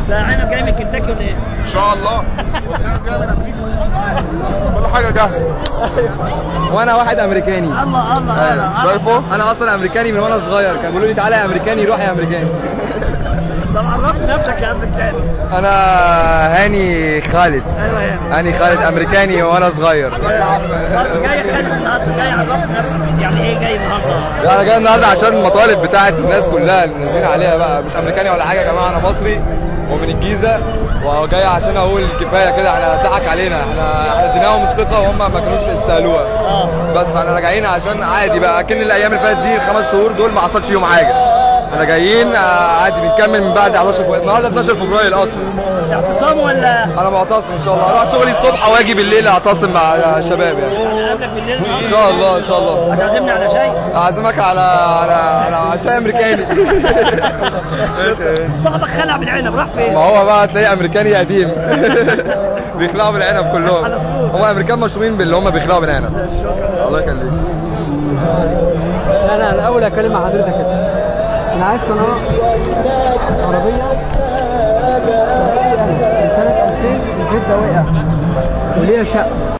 ده عنب جاي من كنتاكي ولا ايه؟ ان شاء الله جاي من امريكا كل حاجه جاهزه وانا واحد امريكاني الله الله الله شايفه انا اصلا امريكاني من وانا صغير كانوا بيقولوا لي تعالى يا امريكاني روح يا امريكاني طب عرفني نفسك يا امريكاني انا هاني خالد ايوه يعني هاني خالد امريكاني وانا صغير طب جاي خالد النهارده جاي عرفني نفسك يعني ايه جاي النهارده؟ انا جاي النهارده عشان المطالب بتاعت الناس كلها اللي نازلين عليها بقى مش امريكاني ولا حاجه يا جماعه انا مصري ومن الجيزه وجاي عشان اقول كفايه كده احنا ضحك علينا احنا احنا اديناهم الثقه وهم ما كانوش يستاهلوها بس فاحنا راجعين عشان عادي بقى اكن الايام اللي فاتت دي الخمس شهور دول ما حصلش فيهم حاجه احنا جايين آه، عادي بنكمل من بعد 11 فبراير النهارده 12 فبراير اصلا اعتصام ولا انا معتصم ان شاء الله اروح شغلي الصبح واجي بالليل اعتصم مع الشباب يعني يعني اقابلك بالليل ان شاء الله ان شاء الله هتعزمني على شاي؟ اعزمك على على على عشاء امريكاني صاحبك خلع بالعنب راح فين؟ ما هو بقى تلاقي امريكاني قديم بيخلعوا بالعنب كلهم هم امريكان مشهورين باللي هم بيخلعوا بالعنب الله يخليك لا لا الاول اكلم مع حضرتك كده انا عايز قناه عربيه من سنه 2000 البيت ده وقع وليها شقه